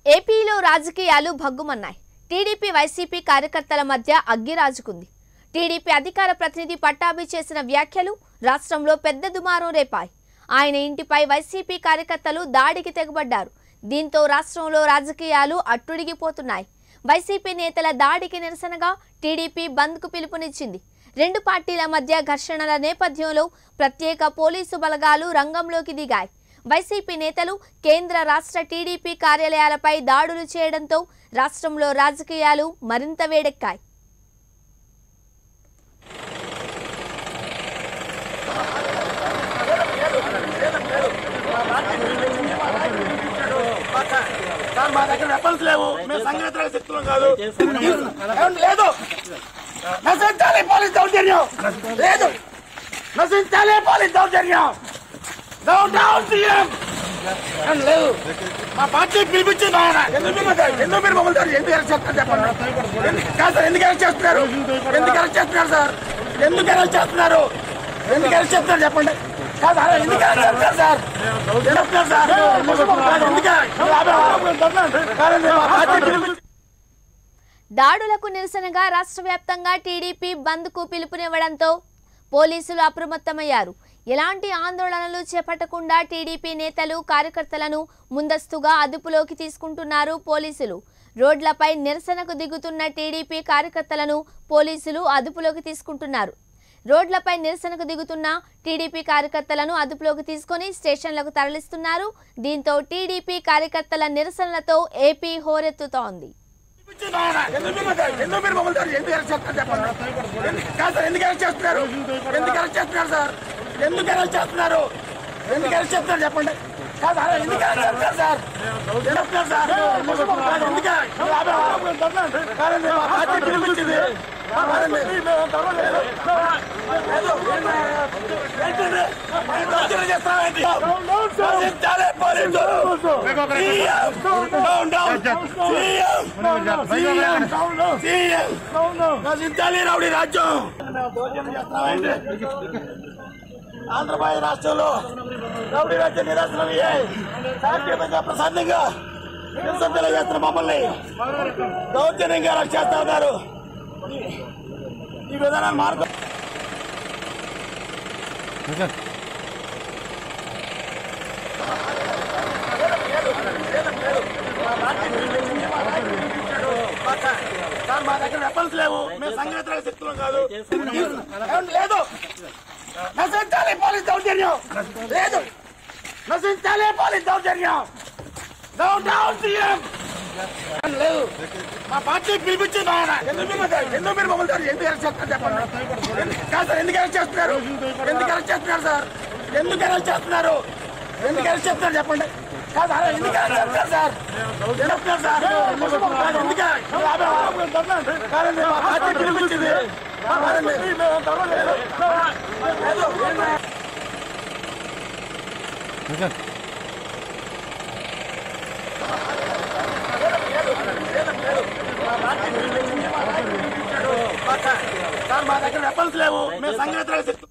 ఏపీలో రాజకీయాలు భగ్గుమన్నాయి TDP YCP కార్యకర్తల మధ్య అగ్గిరాజుకుంది టీడీపీ అధికార ప్రతినిధి పట్టాభి చేసిన వ్యాఖ్యలు రాష్ట్రంలో పెద్ద దుమారం రేపాయి ఆయన ఇంటిపై వైసీపీ కార్యకర్తలు దాడికి తెగబడ్డారు దీంతో రాష్ట్రంలో రాజకీయాలు అట్టుడిగిపోతున్నాయి వైసీపీ నేతల దాడికి నిరసనగా టీడీపీ బంద్కు పిలుపునిచ్చింది రెండు పార్టీల మధ్య ఘర్షణల నేపథ్యంలో ప్రత్యేక పోలీసు బలగాలు రంగంలోకి దిగాయి వైసీపీ నేతలు కేంద్ర రాష్ట్ర టీడీపీ కార్యాలయాలపై దాడులు చేయడంతో రాష్ట్రంలో రాజకీయాలు మరింత వేడెక్కాయి సార్ మా దగ్గర వెపన్స్ లేవు మేము సంఘటన శక్తులం కాదు ఏం లేదు నశించాలి పోలీస్ దౌర్జన్యం లేదు నశించాలి పోలీస్ దౌర్జన్యం డౌన్ డౌన్ సీఎం ఏం లేదు మా పార్టీ పిలిపించి మా ఎందుకు మీరు- ఎందుకు మీరు మమ్మల్ని సార్ ఎందుకు అరెస్ట్ చేస్తున్నారు చెప్పండి ఎందు- కాదు సార్ ఎందుకు అరెస్ట్ చేస్తున్నారు ఎందుకు అరెస్ట్ చేస్తున్నారు సార్ ఎందుకు అరెస్ట్ చేస్తున్నారు ఎందుకు అరెస్ట్ చేస్తున్నారు చెప్పండి కాదు సార్ ఎందుకు అరెస్ట్ చేస్తున్నారు సార్ ఎందుకు సార్ ఎందుకు కాదండి, మా పార్టీ పిలిపించి దాడులకు నిరసనగా రాష్ట్ర వ్యాప్తంగా టీడీపీ బంద్కు పిలుపునివ్వడంతో పోలీసులు అప్రమత్తమయ్యారు ఎలాంటి ఆందోళనలు చేపట్టకుండా టీడీపీ నేతలు కార్యకర్తలను ముందస్తుగా అదుపులోకి తీసుకుంటున్నారు పోలీసులు రోడ్లపై నిరసనకు దిగుతున్న టీడీపీ కార్యకర్తలను పోలీసులు అదుపులోకి తీసుకుంటున్నారు రోడ్లపై నిరసనకు దిగుతున్న టీడీపీ కార్యకర్తలను అదుపులోకి తీసుకొని స్టేషన్లకు తరలిస్తున్నారు దీంతో టీడీపీ కార్యకర్తల నిరసనలతో ఏపీ హోరెత్తుతోంది ఎందుకు మీరు- ఎందుకు మీరు మమ్మల్ని సార్ ఎందుకు అరెస్ట్ చేస్తున్నారు చెప్పండి ఎందు- కాదు సార్ ఎందుకు అరెస్ట్ చేస్తున్నారు ఎందుకు అరెస్ట్ చేస్తున్నారు సార్ ఎందుకు అరెస్ట్ చేస్తున్నారు ఎందుకు అరెస్ట్ చేస్తున్నారు చెప్పండి కాదు సార్ ఎందుకు అరెస్ట్ చేస్తున్నారు సార్ ఎందుకు సార్ కాదు, ఎందుకు కాదండి, మా పార్టీ పిలిపించింది కాదండి. ఏంటండి? మేము దౌర్జన్యం చేస్తున్నామేంటి? నశించాలి పోలీసులు. CM. Down down. CM. CM. CM. నశించాలి రౌడీ రాజ్యం దౌర్జన్యం చేస్తున్నామేంటి? ఆంధ్రప్రదేశ్ రాష్ట్రంలో రౌడీ రాజ్య నిరాశనం శాంతియుతంగా ప్రశాంతంగా నిరసన తెలియజేస్తున్న మమ్మల్ని దౌర్జన్యంగా అరెస్ట్ చేస్తా ఉన్నారు ఈ- ఈ విధానాన్ని మార్గం సార్ మా దగ్గర వెపన్స్ లేవు మేము సంఘటన శక్తులం కాదు ఏం లేదు నశించాలి పోలీస్ దౌర్జన్యం లేదు నశించాలి పోలీస్ దౌర్జన్యం డౌన్ డౌన్ సీఎం ఏం లేదు మా పార్టీ పిలిపించి మా ఎందుకు మీరు- ఎందుకు మీరు మమ్మల్ని సార్ ఎందుకు అరెస్ట్ చేస్తున్నారు చెప్పండి ఎందు- కాదు సార్ ఎందుకు అరెస్ట్ చేస్తున్నారు ఎందుకు అరెస్ట్ చేస్తున్నారు సార్ ఎందుకు అరెస్ట్ చేస్తున్నారు ఎందుకు అరెస్ట్ చేస్తున్నారు చెప్పండి కాదు సార్ ఎందుకు అరెస్ట్ చేస్తున్నారు సార్ ఎందుకు సార్ కాదు, ఎందుకు కాదండి, మా పార్టీ పిలిపించింది కాదండి. సార్ మా దగ్గర వెపన్స్ లేవు మేము సంఘటన శక్తులం